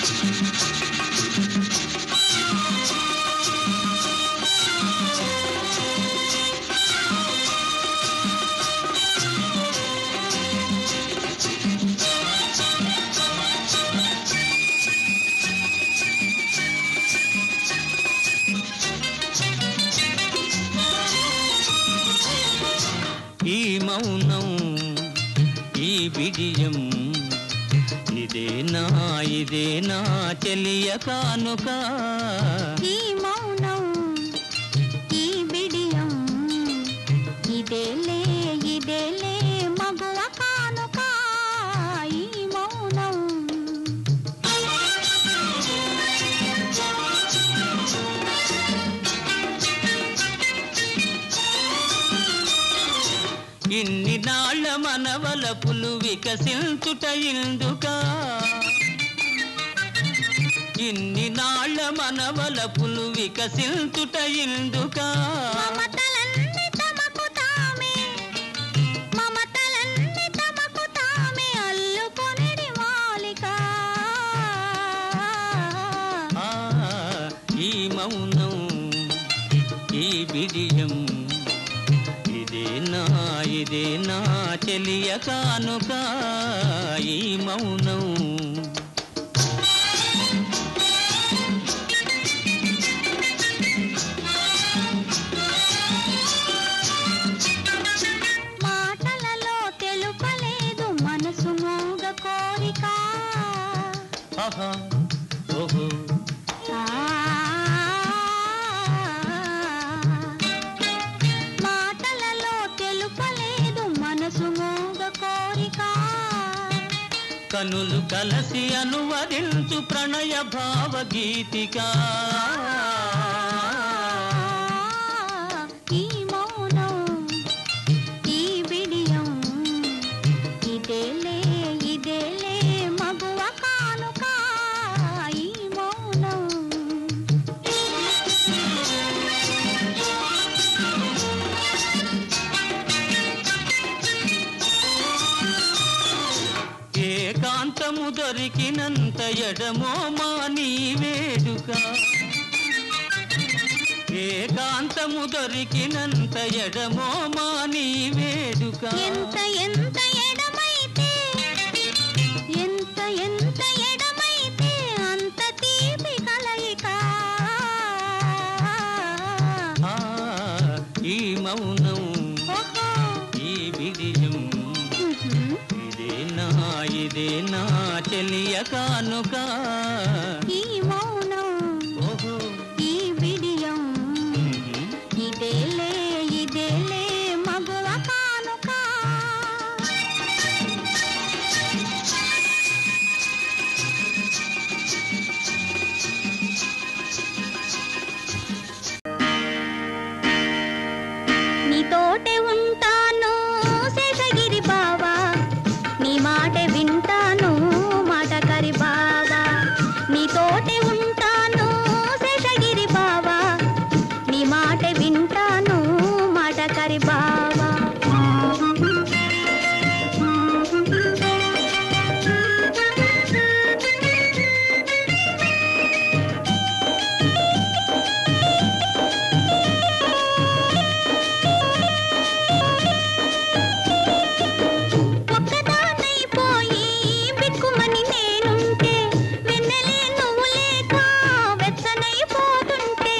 ఈ మౌనం ఈ బిడియం ఇదేనా ఇదేనా చెలియ కానుక ఈ మౌనం ఈ బిడియం ఇదేలే ఇదేలే మగువ కానుక ఈ మౌనం ఇన్ని నాళ్ళ మనవలపులు వికసించుట ఇందుకా ఇన్ని నాళ్ళ మనవలపులు వికసించుట ఇందుకా మమతలన్నీ తమకు తామే మమతలన్నీ తమకు తామే అల్లుకొనిడి మాలిక ఆ, ఈ మౌనం ఈ బిడియం ఇదేనా ఇదేనా చెలియ కానుక ఈ మౌనం మాటలలో తెలుపలేదు మనసు మోగ కోరిక ఆహా ఓహో ఆ, మాటలలో తెలుపలేదు మనసు మోగ కోరిక కనులు కలసి అనువదించు ప్రణయ భావగీతిక ఈ మౌనం ఈ బిడియం ఇదేలే ఇదేలే మగువ కానుక ఈ మౌనం ఏకాంతము దొరికినంత ఎడమో మాని వేడుక ఏకాంతము దొరికినంత ఎడమో మాని వేడుక ఎంత ఎంత ఎడమైతే ఎంత ఎంత ఎడమైతే అంత తీపి కలయిక ఆ, ఈ మౌనం ఓహో ఈ బిడియం ఉహుం. ఇదేనా ఇదేనా చెలియ కానుక ఈ మౌనం ఓహో ఈ బిడియం ఉహు. ఇదేలే ఇదేలే మగువ కానుక నీతోటే ఉంటాను శేషగిరి బావా నీ మాట వింటాను మాటకరి బావా నీతోటే ఉంటాను శేషగిరి బావా నీ మాట వింటాను మాటకరి బావా ఒక్కదానైపోయి బిక్కుమని నేనుంటే వెన్నెలే నువ్వు లేక వెచ్చనైపోతుంటే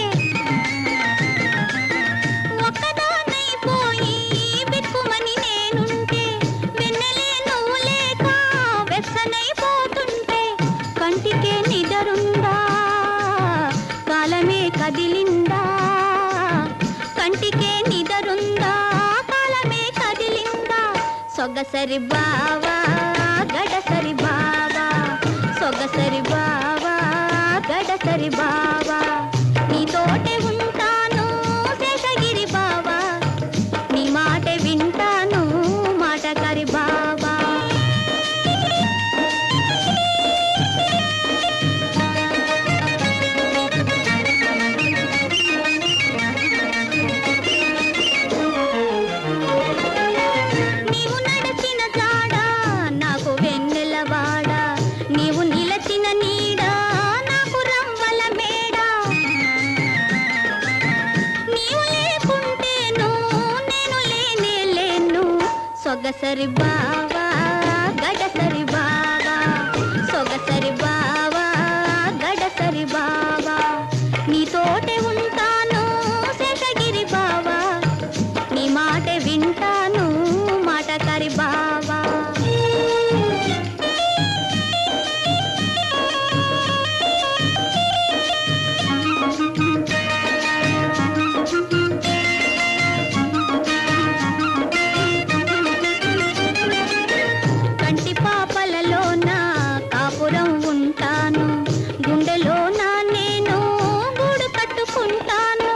ఒక్కదానైపోయి బిక్కుమని నేనుంటే వెన్నెలే నువ్వు లేక వెచ్చనైపోతుంటే కంటికే నిదరుందా కాలమే కదిలిందా కంటికే నిదరుందా కాలమే కదిలిందా సొగసరి బావా గడసరి బావా సొగసరి బావా గడసరి బావా నీతోటే ఉంటాను శేషగిరి బావా నీ మాట వింటాను మాటకరి బావా నీవు నడచిన జాడ నాకు వెన్నెలవాడ నీవు నిలచిన నీడ సొగసరి బావా గడసరి బావా సొగసరి బావా గడసరి బావా నీతోటే ఉంటాను శేషగిరి బావా నీ మాట వింటాను మాటకరి బావా కంటి పాపలలోన కాపురం ఉంటాను గుండెలోన నేను గూడు కట్టుకుంటాను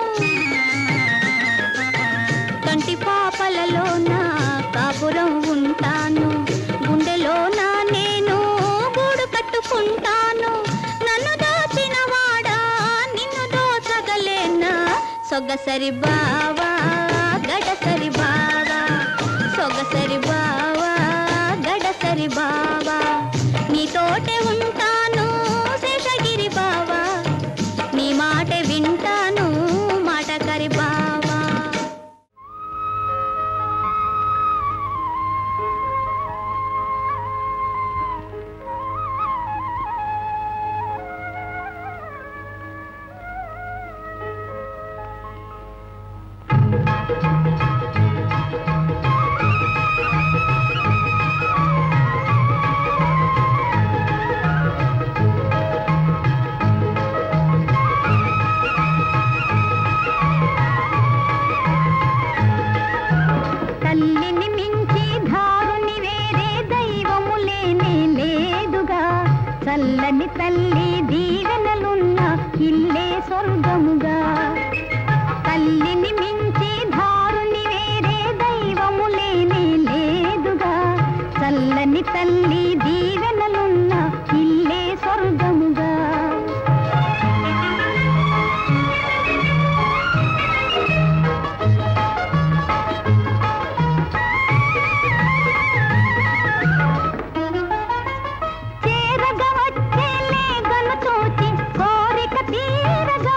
కంటి పాపలలోన కాపురం ఉంటాను గుండెలోన నేను గూడు కట్టుకుంటాను నన్ను దోచిన వాడా నిన్ను దోచగలేనా సొగసరి బావా గడసరి బావా సొగసరి బావా గడసరి బావా నీతోటే ఉంటాను శేషగిరి బావా నీ మాట వింటాను మాటకరి బావా తల్లిని మించి ధారుని వేరే దైవము లేనే లేదుగా చల్లని తల్లి దీవెనలున్న ఇల్లే స్వర్గముగా తల్లిని మించి ధారుని వేరే దైవము లేనే లేదుగా చల్లని తల్లి దీవెనలున్న ఇల్లే స్వర్గముగా చేరగా వచ్చే లేగను చూచి కోరిక తీరగా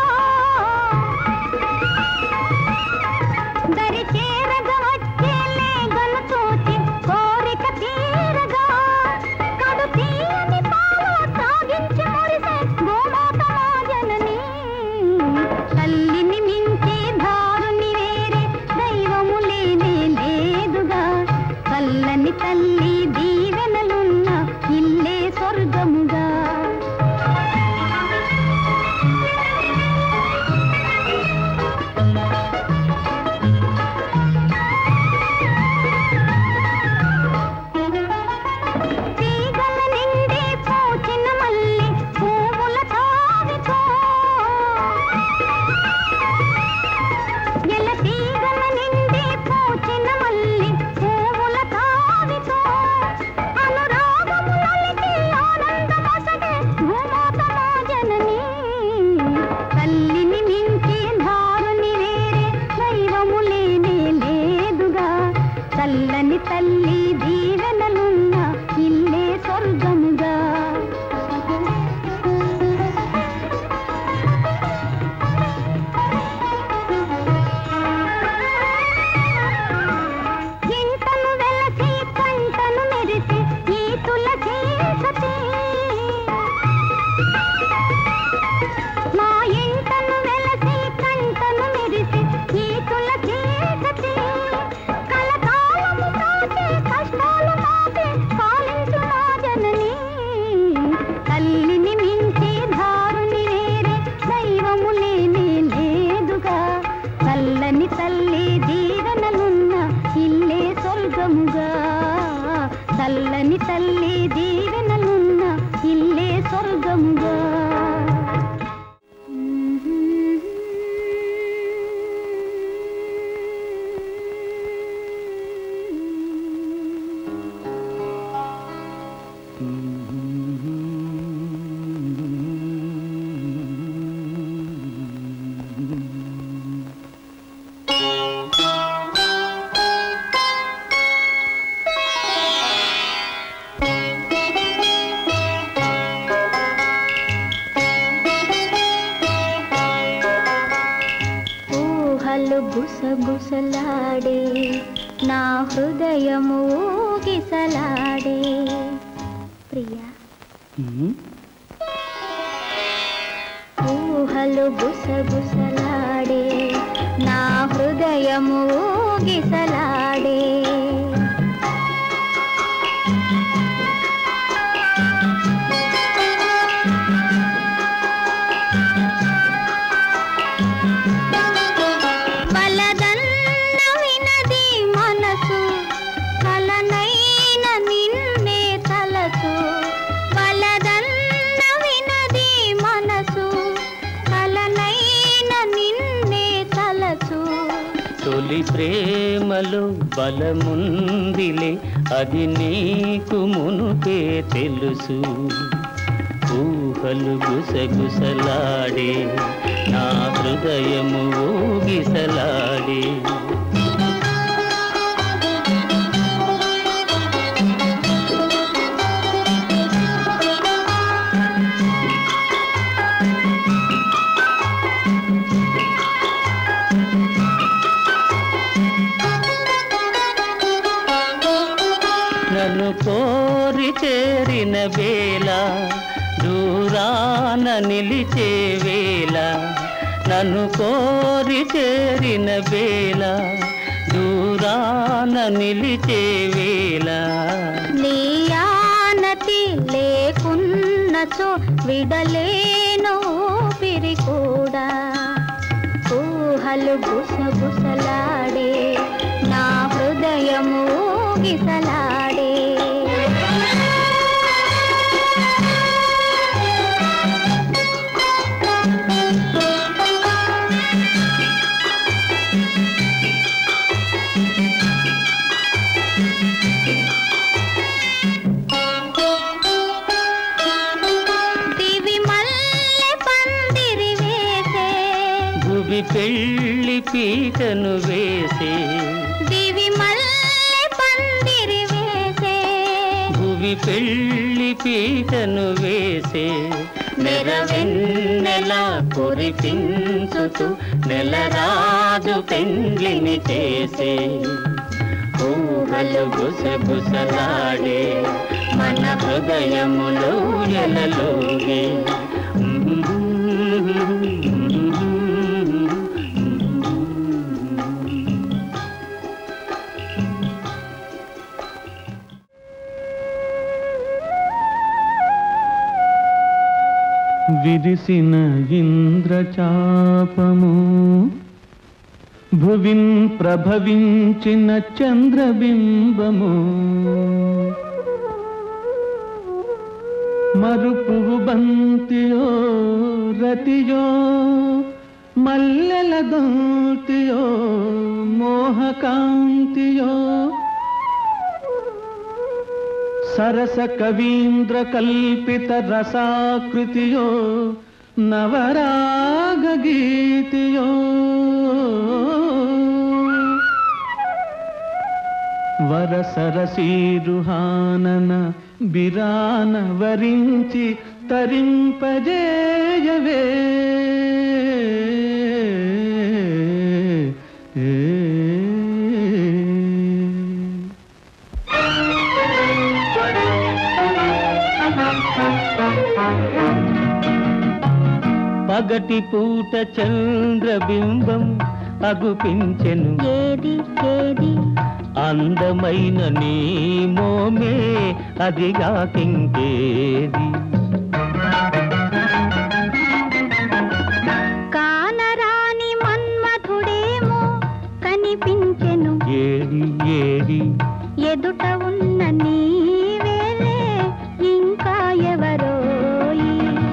దరి చేరగా వచ్చే లేగను చూచి కోరిక తీరగా కడు తీయని పాలు తాగించి మురిసే గోమాత మా జనని తల్లిని మించి ధారుని వేరే దైవము లేనే లేదుగా చల్లని తల్లి దీవెనలున్న ఇల్లే స్వర్గముగా తీగల నిండి పూచిన మల్లి పువ్వుల తావితో ఎల తీగల నిండి పూచిన మల్లి పువ్వుల తావితో అనురాగములొలికి ఆనందమొసగే భూమాత మా జనని తల్లిని మించి ధారుని వేరే దైవము లేనే లేదుగా చల్లని తల్లి దీవెనలున్న ఇల్లే స్వర్గముగా ఇంటను వెలసి కంటను మెరిసి ఈ తులసి సతి మా ఇంటను వెలసి కంటను మెరిసి ఈ తులసి సతి కలకాలము కాచే కష్టాలు మాపే పాలించు మా జనని తల్లిని మించి ధారుని వేరే దైవము లేనే లేదుగా చల్లని తల్లి దీవెనలున్న ఇల్లే స్వర్గముగా చల్లని తల్లి దీవెనలున్న ఇల్లే స్వర్గముగా ఊహలు గుసగుసలాడే నా హృదయము ఊగిసలాడే ప్రియా ఉమ్. ఊహలు గుసగుసలాడే నా హృదయము ఊగిసలాడే వలదన్న వినది మనసు కలనైన నిన్నే తలసు వలదన్న వినది మనసు కలనైన నిన్నే తలసు తొలి ప్రేమలో బలముందిలే అది నీకు మునుపే తెలుసు ఊహలు గుసగుసలాడే నా హృదయము ఊగిసలాడే నన్ను కోరి చేరిన వేళ దూరాన నిలిచే వేళ నన్ను కోరి చేరిన వేళ దూరాన నిలిచే వేళ నీ ఆనతి లేకున్నచో విడలేను ఊపిరి కూడా ఊహలు గుసగుసలాడే నా హృదయము ఊగిసలాడే దివి మల్లె పందిరి వేసే భువి పెళ్ళి పీటను వేసే దివి మల్లె పందిరి వేసే భువి పెళ్ళి పీటను వేసే నెరవెన్నెల కురిపించుతూ నెలరాజు పెండ్లిని చేసే ఊహలు గుసగుసలాడే మన హృదయములో ఎలలోగే విరిసిన ఇంద్రచాపము భువిన్ ప్రభవించిన చంద్రబింబము మరుపువు బంతియో రతియో మల్లెల దంతియో మోహకాంతియో సరస కవీంద్ర కల్పిత రసాకృతియో నవరాగ గీతియో వరసరసీరుహానన బిరాన వరించి తరింపజేయవే ఏ పగటి పూట చంద్రబింబం అగుపించెను ఏది ఏది అందమైన నీ మోమే అదిగా కింకేది కానరాని మన్మథుడేమో కనిపించెను ఏడి ఏడి ఎదుట ఉన్న నీవేలే ఇంకా ఎవరోయి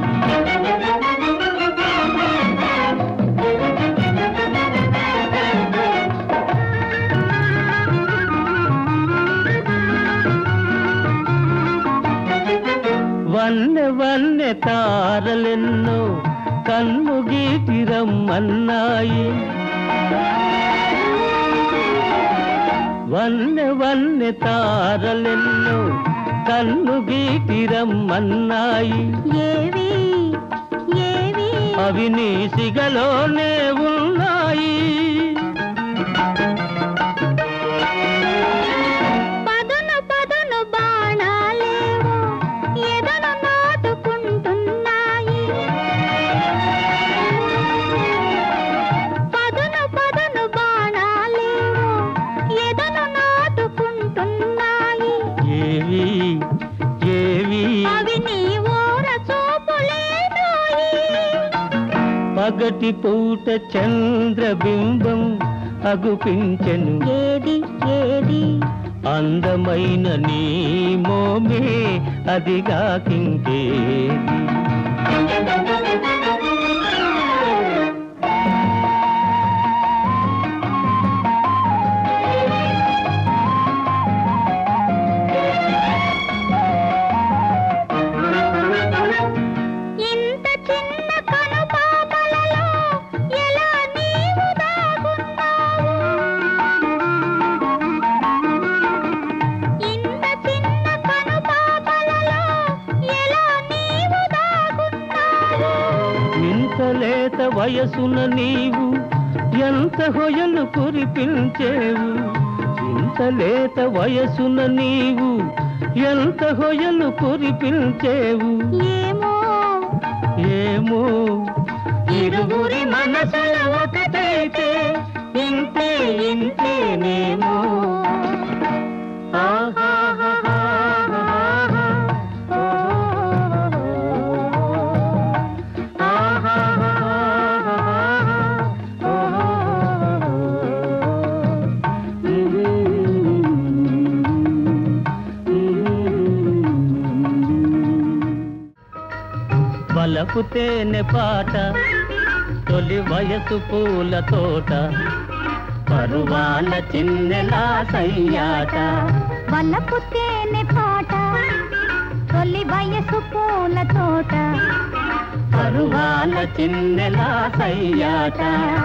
వన్నె వన్నె తారలెన్నో కన్ను గీటిరమ్మన్నాయి వన్నె వన్నె తారలెన్నో కన్ను గీటిరమ్మన్నాయి ఏవి ఏవి అవి నీ సిగలోనే ఉన్నాయి పగటి పూట చంద్రబింబం అగుపించెను ఏది ఏది అందమైన నీ మోమే అదిగాకింకేది ఇంత చిన్న కనుపాపలలో ఎలా నీవు దాగున్నావు ఇంత చిన్న కనుపాపలలో ఎలా నీవు దాగున్నావు ఇంత లేత వయసున నీవు ఎంత హొయలు కురిపించేవు ఇంత లేత వయసున నీవు ఎంత హొయలు కురిపించేవు ఏమో ఏమో ఇరువురి మనసులు ఒకటైతే ఇంతే ఇంతేనేమో వలపు తేనె పాట తొలి వయసు పూల తోట పరువాల చిన్నెలా సయ్యాట వలపు తేనె పాట తొలి వయసు పూల తోట పరువాల చిన్నెలా సయ్యాట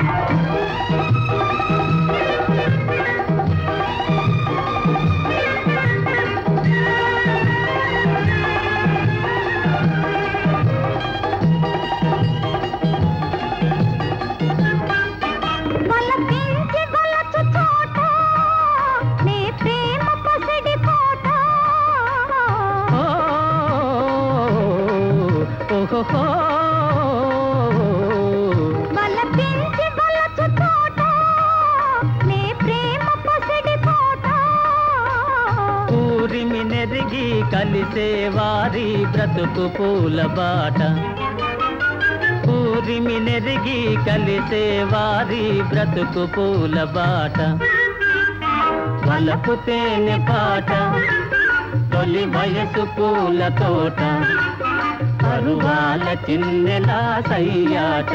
వలపించి గొలచు చోట నీ ప్రేమ పసిడి కోట ఓ, ఓహోహో. వలపించి గొలచు చోట నీ ప్రేమ పసిడి కోట ఊరిమి నెరిగి కలిసే వారి బ్రతుకు పూల బాట ఊరిమి నెరిగి కలిసే వారి బ్రతుకు పూల బాట వలపు తేనె పాట తొలి వయసు పూల తోట పరువాల చిన్నెలా సయ్యాట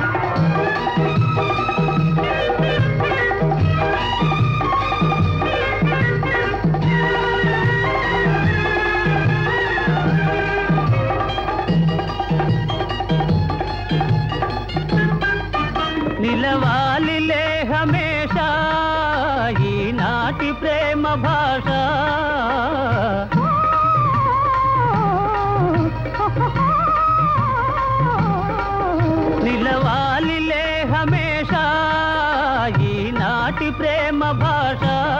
నిలవాలిలే హమేషా ఈనాటి ప్రేమ భాష నిలవాలిలే హమేషా ఈనాటి ప్రేమ భాష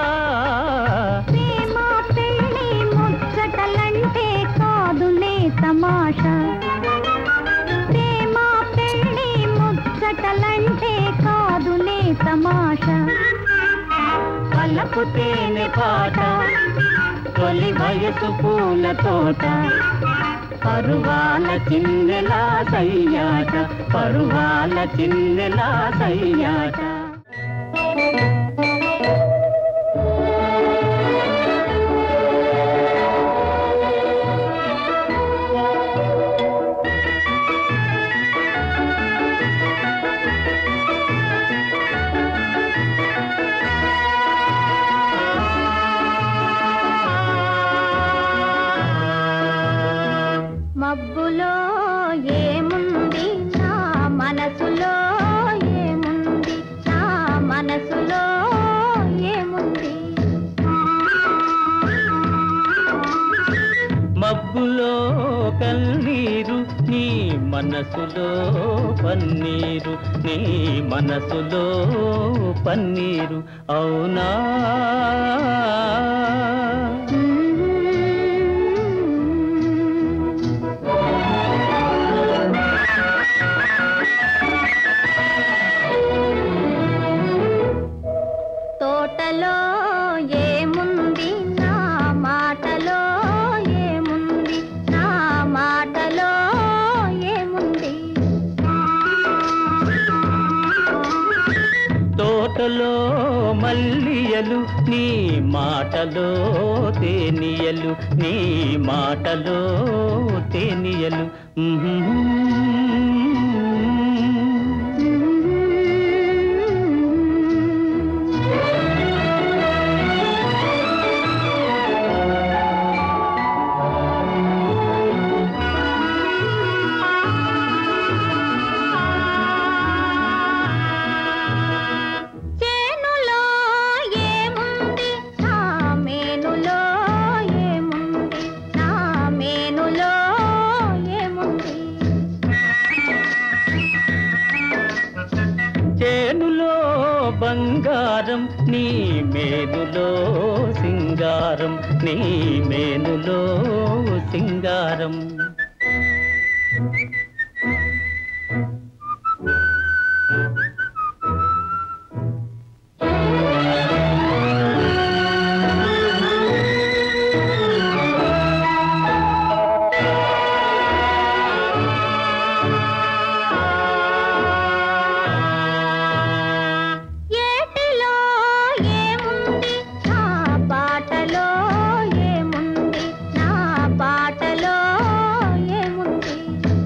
ప్రేమ పెళ్ళి ముచ్చటలంటే కాదులే తమాషా ప్రేమ పెళ్ళి ముచ్చటలంటే కాదులే తమాషా వలపు తేనె పాట తొలి వయసు పూల తోట పరువాల చిన్నెలా సయ్యాట పరువాల చిన్నెలా సయ్యాట మబ్బులో ఏముంది నా మనసులో ఏముంది నా మనసులో ఏముంది మబ్బులో కన్నీరు నీ మనసులో పన్నీరు నీ మనసులో పన్నీరు అవునా తోటలో ఏముంది నా మాటలో ఏముంది నా మాటలో ఏముంది మాటలో మల్లియలు నీ మాటలో తేనియలు నీ మాటలో తేనియలు చేనులో ఏముంది నా మేనులో ఏముంది నా మేనులో ఏముంది చేనులో బంగారం నీ మేనులో సింగారం నీ మేనులో సింగారం ఏటిలో ఏముంది నా పాటలో ఏముంది నా పాటలో ఏముంది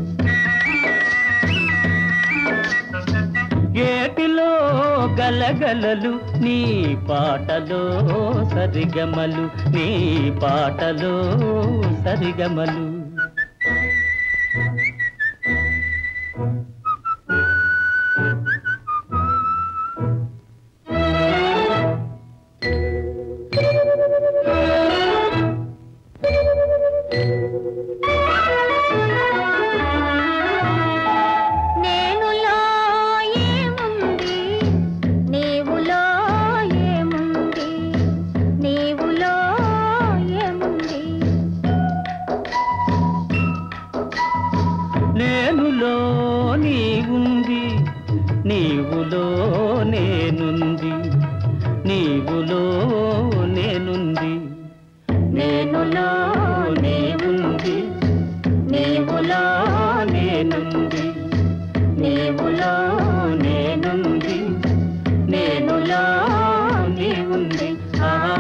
ఏటిలో గలగలలు నీ పాటలో సరిగమలు నీ పాటలో సరిగమలు నేనులో ఏముంది నీవులో ఏముంది నీవులో ఏముంది నేనులో నీవుంది నీవులో నేనుంది నీవులో నేనుంది నేనులో నీవుంది నీవులో నేనుంది నీవులో నేనుంది నేనులో నీవుంది ఆహా.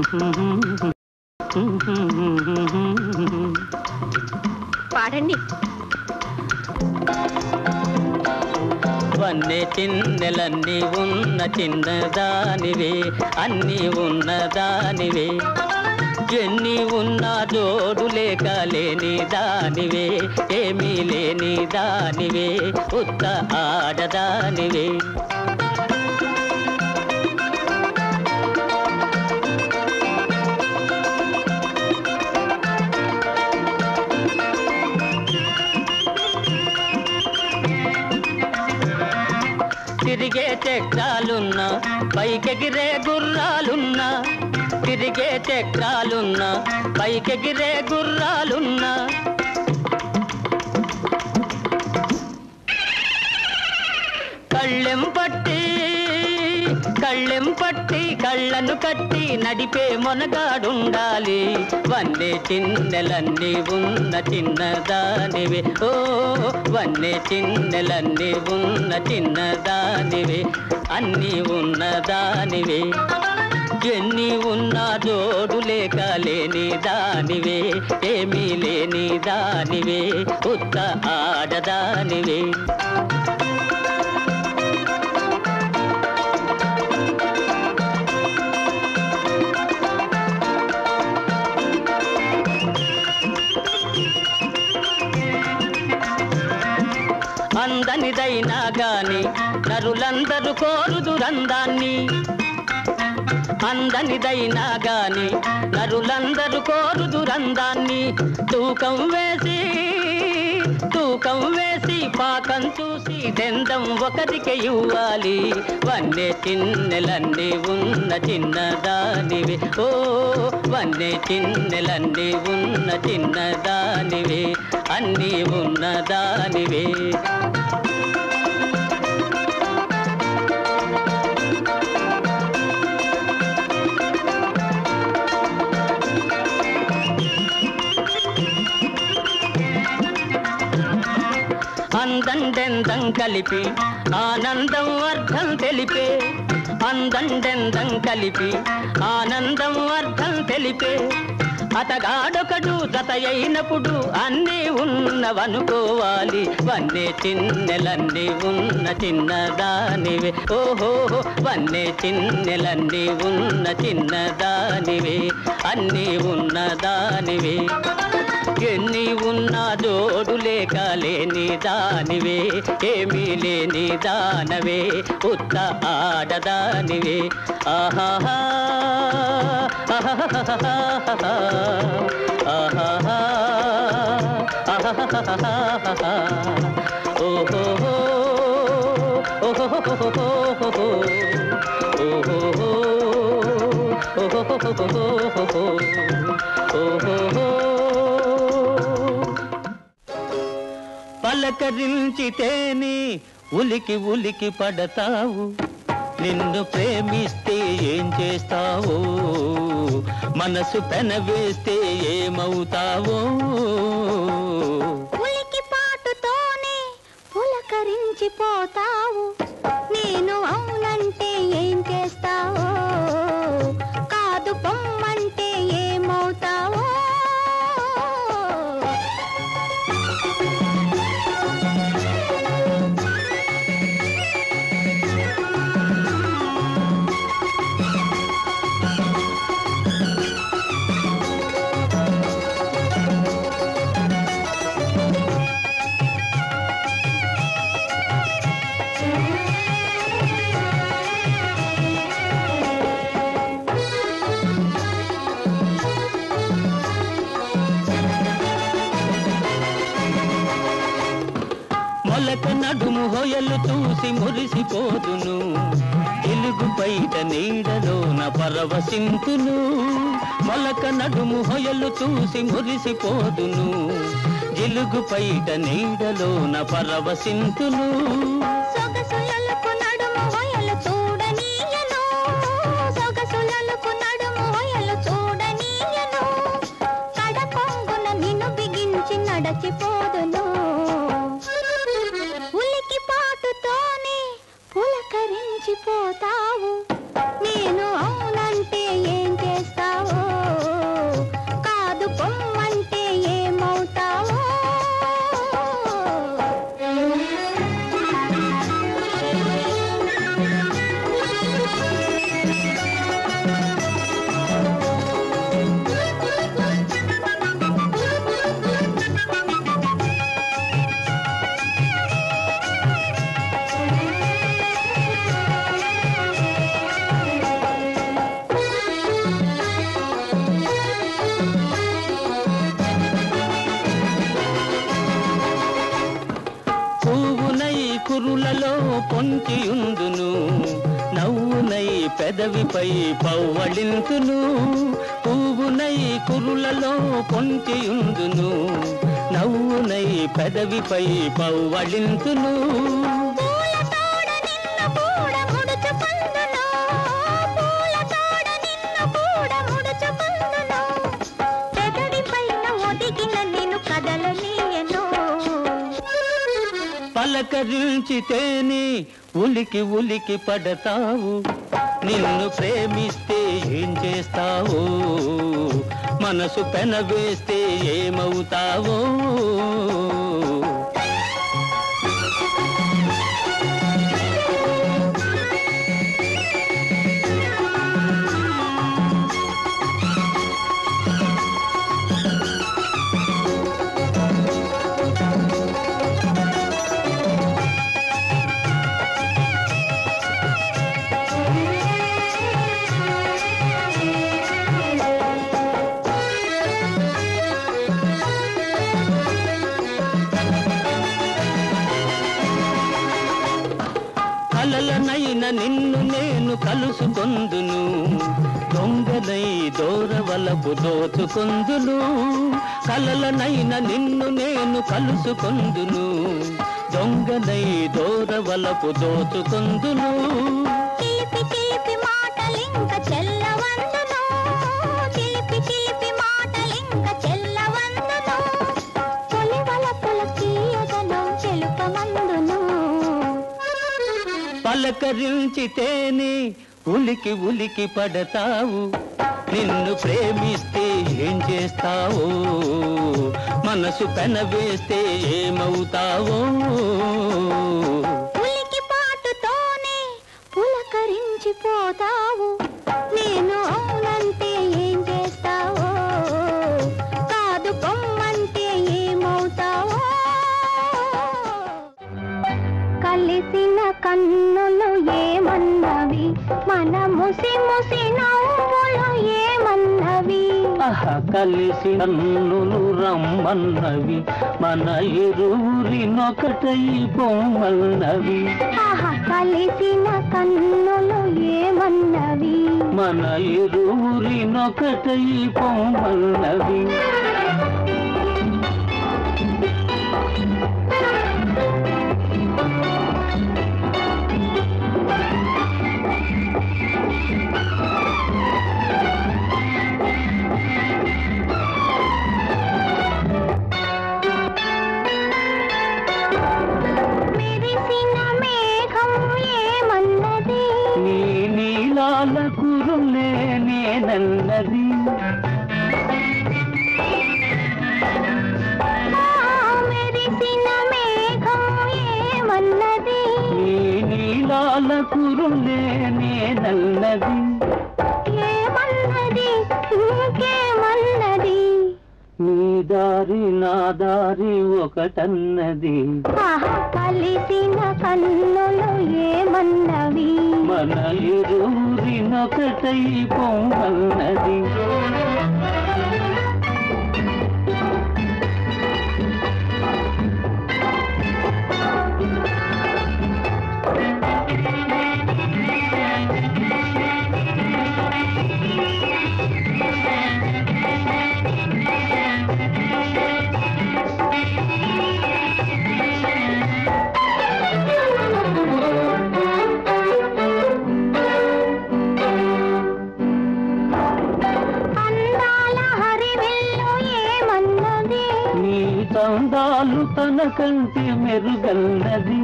పాడండి వన్నె చిన్నెలన్నీ ఉన్న చిన్నదానివే అన్నీ ఉన్నదానివే ఎన్ని ఉన్నా జోడు లేక లేని దానివే ఏమీ లేని దానివే ఉత్త ఆడదానివే తిరిగే చక్రాలున్నా పైకెగిరే గుర్రాలున్నా తిరిగే చక్రాలున్నా పైకెగిరే గుర్రాలున్నా కళ్ళెం పట్టి కళ్ళెం పట్టి కళ్ళను కట్టి నడిపే మొనగాడుండాలి వన్నే చిన్నెలన్నీ ఉన్న చిన్నదానివే ఓ వన్నే చిన్నెలన్నీ ఉన్న చిన్నదానివే అన్నీ ఉన్నదానివే ఎన్ని ఉన్నా జోడు లేక లేని దానివే ఏమీ లేని దానివే ఉత్త ఆడదానివే అందనిదైనా గాని నరులందరూ కోరుదురందాన్ని అందనిదైనా గాని నరులందరూ కోరుదురందాన్ని తూకం వేసి తూకం వేసి పాకం చూసి దెందం ఒకరికి ఇవ్వాలి వన్నే చిన్నెలన్నీ ఉన్న చిన్నదానివి ఓ వన్నే చిన్నెలన్నీ ఉన్న చిన్నదానివి అన్నీ ఉన్నదానివే అందండెందం కలిపి ఆనందం అర్థం తెలిపే అందండెందం కలిపి ఆనందం అర్థం తెలిపే అతగాడొకడు జత అయినప్పుడు అన్నీ ఉన్నవనుకోవాలి వన్నే చిన్నెలన్నీ ఉన్న చిన్నదానివే ఓహో వన్నే చిన్నెలన్నీ ఉన్న చిన్నదానివే అన్నీ ఉన్నదానివే ఎన్ని ఉన్నా జోడు లేక లేని దానివే ఏమీ లేని దానవే ఉత్త ఆడదానివే ఆహాహా ఆహాహా ఆహాహా ఆహాహా ఓహో ఓహో పలకరించితేనే ఉలికి ఉలికి పడతావు నిన్ను ప్రేమిస్తే ఏం చేస్తావో మనసు పెనవేస్తే ఏమవుతావో ఉలికి పాటుతోనే పులకరించిపోతావు నేను అవునంటే ఏం చేస్తావో కాదు పొమ్మంటే ఏమవుతావో మొలక నడుము హొయలు చూసి మురిసిపోదును ఎలుగు బయట నీడలోన పరవశింతును మొలక నడుము హొయలు చూసి మురిసిపోదును జిలుగు పైట నీడలోన పరవశింతును సొగసులకు నడుము వయలు చూడనీయను సొగసులకు నడుము వయలు చూడనీయను కడ కొంగున నిన్ను బిగించి నడచిపోదును ఉలికి పాటుతోనే పులకరించిపోతావు నేను అవునంటే ఏం చేస్తావు పొంచియుందును నవ్వునై పెదవిపై పవ్వళింతును పువ్వునై కురులలో పొంచియుందును నవ్వునై పెదవిపై పవ్వళింతును పూల తోడ నిన్ను కూడా ముడుచుకుందును పూల తోడ నిన్ను కూడా ముడుచుకుందును పెదవి పైన ఒదిగిన నిన్ను కదలనీయను పలకరించితేనే ఉలికి ఉలికి పడతావు నిన్ను ప్రేమిస్తే ఏం చేస్తావో మనసు పెనవేస్తే ఏమవుతావో కలలనైన నిన్ను నేను కలుసుకొందును దొంగనై దూరవలపు దోచుకొందును కలలనైన నిన్ను నేను కలుసుకొందును దొంగనై దూరవలపు దోచుకొందును చిలిపి చిలిపి మాటలింక చెల్లవందును చిలిపి చిలిపి మాటలింక చెల్లవందును తొలివల పులకీయదనం చెలుపమందును పలకరించితేనే ఉలికి ఉలికి పడతావు నిన్ను ప్రేమిస్తే ఏం చేస్తావో మనసు పెనవేస్తే ఏమవుతావో ఉలికి పాటుతోనే పులకరించిపోతావు నేను అవునంటే ఏం చేస్తావో కాదు పొమ్మంటే ఏమవుతావో కలిసిన కన్నులు ఏమన్నవి మన ముసి ముసి నవ్వులు ఏమన్నవి ఆహా కలిసి నన్నులు రమ్మన్నవి మన ఇరువురినొకటై పొమ్మన్నవి ఆహా కలిసిన కన్నులు ఏమన్నవి మన ఇరువురినొకటై పొమ్మన్నవి మెరిసిన మేఘం ఏమన్నది నీ నీలాల కురులే నేనన్నది ఆ మెరిసిన మేఘం ఏమన్నది నీ నీలాల కురులే నేనన్నది ఏమన్నది ఇంకేమన్నది నీ దారి నా దారి ఒకటన్నది ఆహా కలిసిన కన్నులు ఏమన్నవి మన ఇరువురినొకటై పొమ్మన్నది అందాల హరివిల్లు ఏమన్నది నీ తందాలు తన కంటి మెరుగన్నది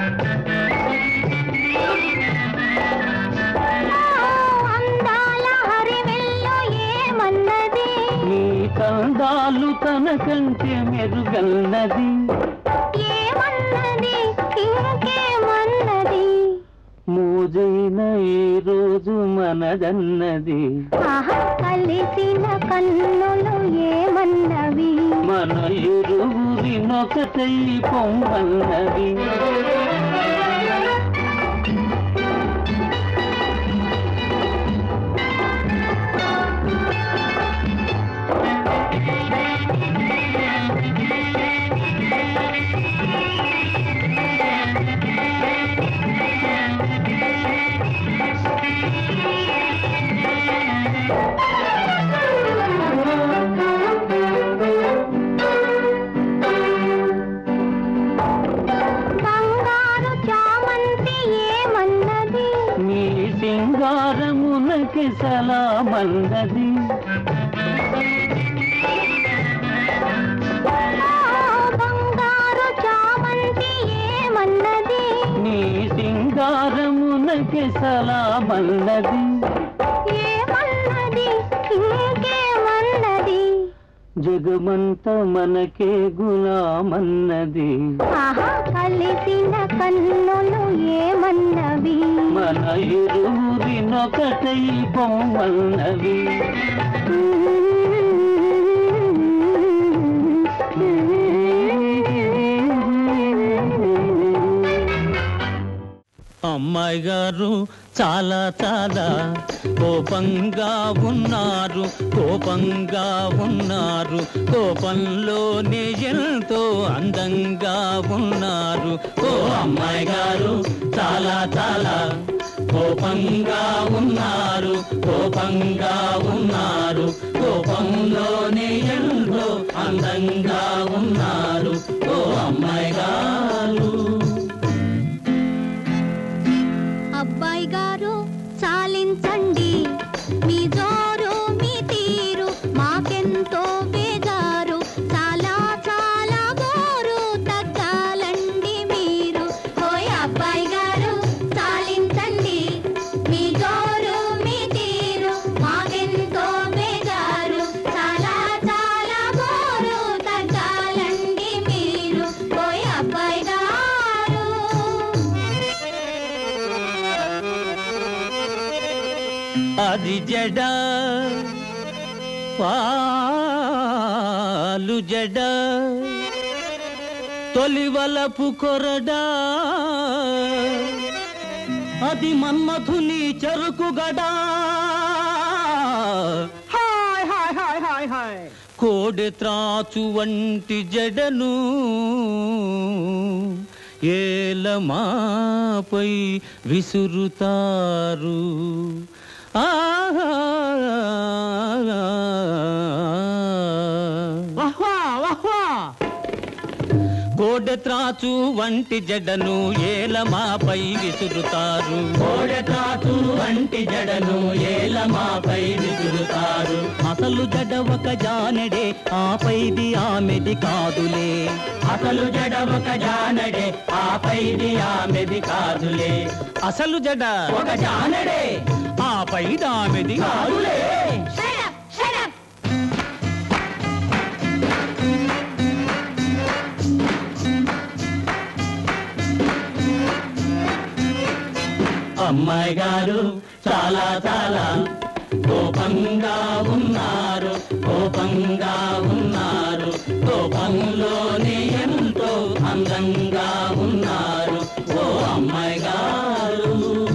ఆ అందాల హరివిల్లు ఏమన్నది నీ తందాలు తన కంటి మెరుగన్నది ఏమన్నది ఇంకేమన్నది మోజైన ఈ రోజు మనదన్నది ఆహా కలిసిన కన్నులు ఏమన్నవి మన ఇరువురినొకటై పొమ్మన్నది ఆ బంగారు చామంతి ఏమన్నది నీ సింగారమునకి సలామన్నది ఆ బంగారు చామంతి ఏమన్నది నీ సింగారమునకి సలామన్నది ఏమన్నది ఇంకేమన్నది జగమంత మనకే గులామన్నది ఆహా కలిసిన కన్నులు ఏమన్నవి మన ఇరువురినొకటై పొమ్మన్నవి అమ్మాయి గారు చాలా చాలా కోపంగా ఉన్నారు కోపంగా ఉన్నారు కోపంలోనే ఎంతో అందంగా ఉన్నారు ఓ అమ్మాయి గారు చాలా చాలా కోపంగా ఉన్నారు కోపంగా ఉన్నారు కోపంలోనే ఎంతో అందంగా ఉన్నారు ఓ అమ్మాయి గారు అబ్బాయి గారు చాలించండి మీ జోరు మీ తీరు మాకెంతో బేజారు చాలా చాలా బోరు తగ్గాలండి మీరు ఓయ్ అబ్బాయి గారు చాలించండి మీ జోరు మీ తీరు మాకెంతో బేజారు చాలా చాలా బోరు తగ్గాలండి మీరు ఓయ్ అబ్బాయి గారు అది జడ పాలు జడ తొలివలపు కొరడా అది మన్మథుని చెరుకు గడా హాయ్ హాయ్ హాయ్ హాయ్ హాయ్ కోడె త్రాచు వంటి జడను ఏలమాపై విసురుతారు ఆహా కోడె త్రాచు వంటి జడను ఏలమాపై విసురుతారు కోడె త్రాచు వంటి జడను ఏలమాపై విసురుతారు అసలు జడ ఒక జానడే ఆపైది ఆమెది కాదులే అసలు జడ ఒక జానడే ఆపైది ఆమెది కాదులే అసలు జడ ఒక జానడే ఆపైది ఆమెది కాదులే Shut up! Shut up! అమ్మాయి గారు చాలా చాలా కోపంగా ఉన్నారు కోపంగా ఉన్నారు కోపంలోనే ఎంతో అందంగా ఉన్నారు ఓ అమ్మాయి గారు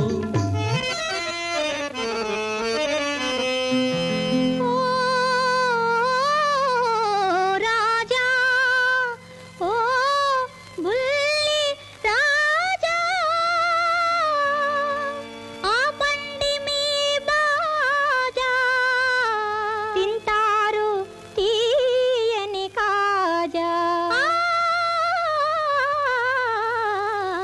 ఓ రాజా ఓ బుల్లి రాజా ఆ బండి మీ బాజా తింటారు తీయని కాజా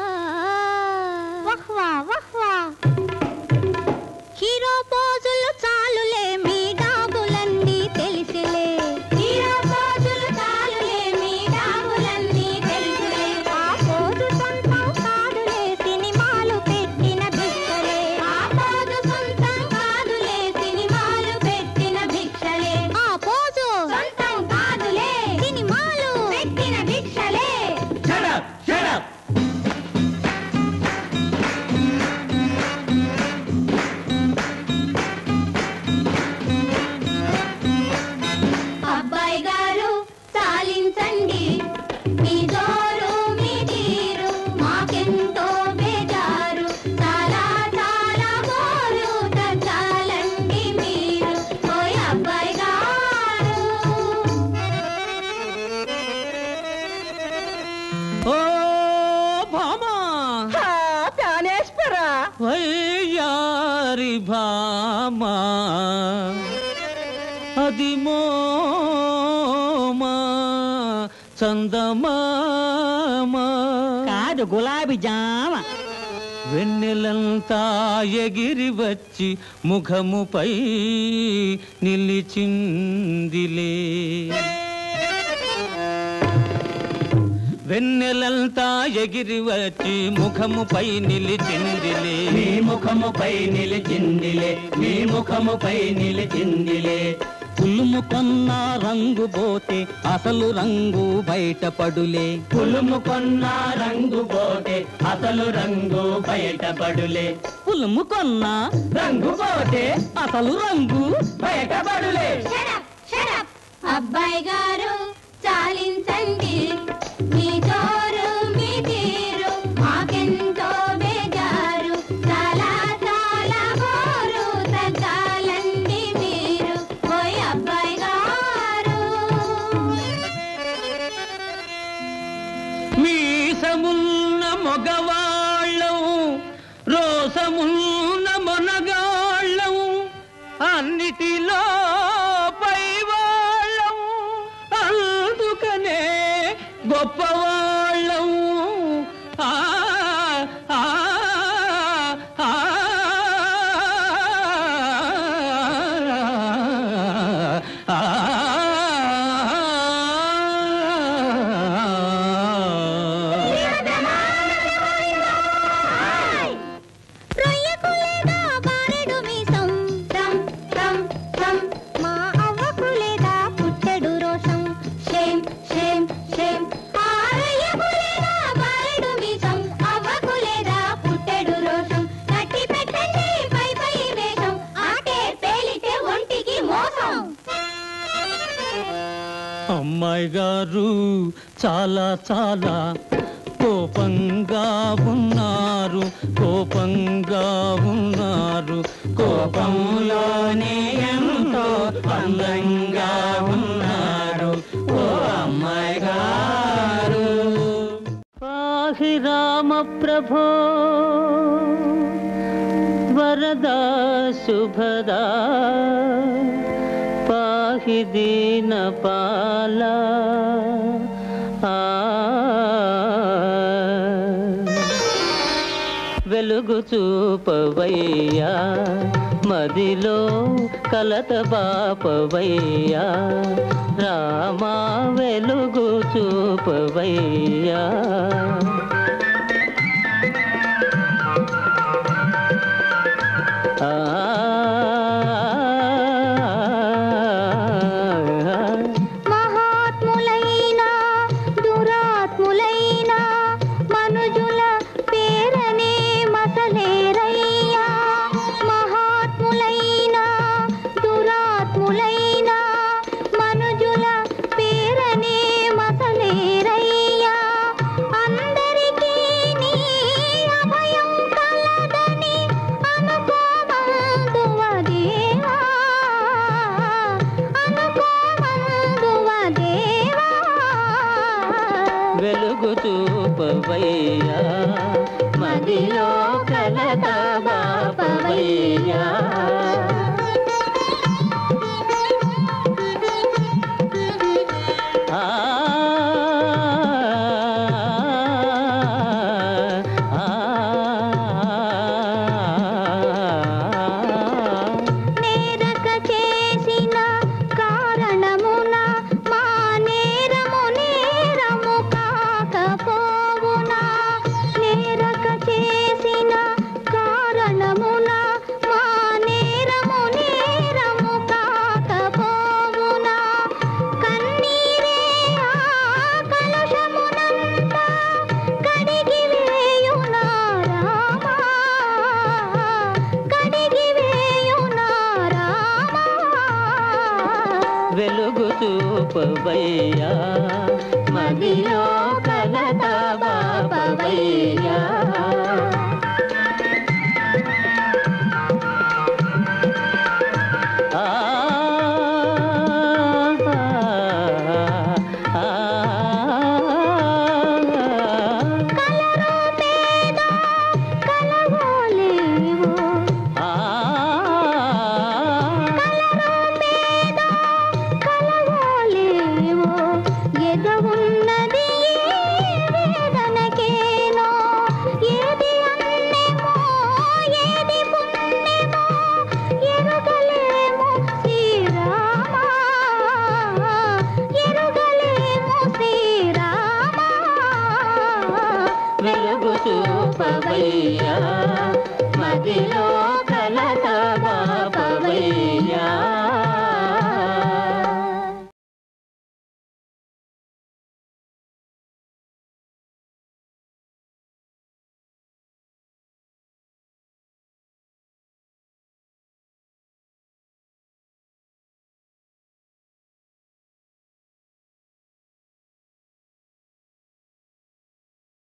అది మోమా చందమామా కాదు గులాబీ జామ వెన్నెలంతా ఎగిరి వచ్చి ముఖముపై నిలిచిందిలే వెన్నెలంతా ఎగిరి వచ్చి ముఖముపై నిలిచిందిలే మీ ముఖముపై నిలిచిందిలే మీ ముఖముపై నిలిచిందిలే పులుము కొన్న రంగు పోతే అసలు రంగు బయటపడులే పులుము కొన్న రంగు పోతే అసలు రంగు బయటపడులే పులుము కొన్న రంగు పోతే అసలు రంగు బయటపడులే షడప్ షడప్ అబ్బాయి గారు చాలించండి మీ జోరు మీ తీరు మాకెంతో బేజారు చాలా చాలా బోరు తగ్గాలండి మీరు ఓయ్ అబ్బాయి గారు మీసమున్న మగవాళ్ళం రోసమున్న మొనగాళ్ళం అన్నిటిలో పైవాళ్ళం అందుకనే గొప్పవాళ్ళం ఆ, ఆ, ఆ, ఆ, రొయ్యకు లేదా బారెడు మీసం రం రం రం మా అవ్వకు లేదా పుట్టెడు రోషం షేమ్ షేమ్ షేమ్ ఆ రొయ్యకు లేదా బారెడు మీసం అవ్వకు లేదా పుట్టెడు రోషం కట్టి పెట్టండి పై పై వేషం ఆటే పేలితే ఒంటికి మోసం అమ్మాయి గారు చాలా చాలా కోపంగా ఉన్నారు కోపంగా ఉన్నారు కోపంలోనే ఎంతో అందంగా ఉన్నారు ఓ అమ్మాయి గారు పాహి రామ ప్రభో వరదా శుభదా పాహి దీన పాల వెలుగు చూపవయ్యా మదిలో కలత బాపవయ్యా రామా వెలుగు చూపవయ్యా మహాత్ములైన దురాత్ములైన మనుజుల పేరనే మసలేరయ్యా మహాత్ములైన దురాత్ములైన మనుజుల పేరనే మసలేరయ్యా అందరికీ నీ అభయం కలదని అనుకోమందువదేవా అనుకోమందువదేవా వెలుగు చూపవయ్యా మదిలో కలత బాపవయ్యా ఆ, ఆ, నేరక చేసిన కారణమున మా నేరము నేరము కాకపోవునా నేరక చేసిన కారణమున మా నేరము నేరము కాకపోవునా కన్నీరే ఆ కలుషమునంతా కడిగి వేయునా రామా కడిగి వేయునా రామా వెలుగు చూపవయ్యా మదిలో కలత బాపవయ్యా ఆ